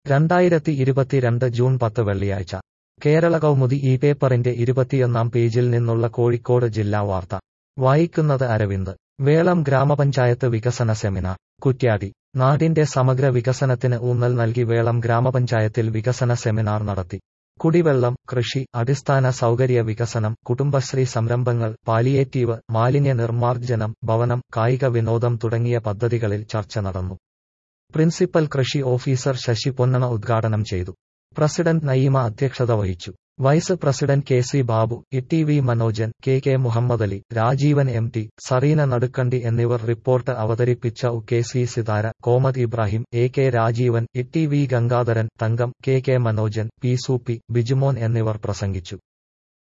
രണ്ടായിരത്തി ഇരുപത്തിരണ്ട് ജൂൺ പത്ത് വെള്ളിയാഴ്ച കേരള കൗമുദി ഈ പേപ്പറിന്റെ ഇരുപത്തിയൊന്നാം പേജിൽ നിന്നുള്ള കോഴിക്കോട് ജില്ലാ വാർത്ത വായിക്കുന്നത് അരവിന്ദ് വേളം ഗ്രാമപഞ്ചായത്ത് വികസന സെമിനാർ കുറ്റ്യാടി നാടിന്റെ സമഗ്ര വികസനത്തിന് ഊന്നൽ നൽകി വേളം ഗ്രാമപഞ്ചായത്തിൽ വികസന സെമിനാർ നടത്തി കുടിവെള്ളം കൃഷി അടിസ്ഥാന സൗകര്യ വികസനം കുടുംബശ്രീ സംരംഭങ്ങൾ പാലിയേറ്റീവ് മാലിന്യ നിർമ്മാർജ്ജനം ഭവനം കായിക വിനോദം തുടങ്ങിയ പദ്ധതികളിൽ ചർച്ച നടന്നു പ്രിൻസിപ്പൽ കൃഷി ഓഫീസർ ശശി പൊന്നണ ഉദ്ഘാടനം ചെയ്തു പ്രസിഡന്റ് നയീമ അധ്യക്ഷത വഹിച്ചു vice president K C Babu E T V Manojan K K Muhammad Ali Rajeevan M T Sareena Nadukkandi എന്നിവർ റിപ്പോർട്ട് അവതരിപ്പിച്ച ഉ K C Sithara Komath Ibrahim A K Rajeevan E T V Gangadharan Thankam K K Manojan P Sooppi Bijumon എന്നിവർ പ്രസംഗിച്ചു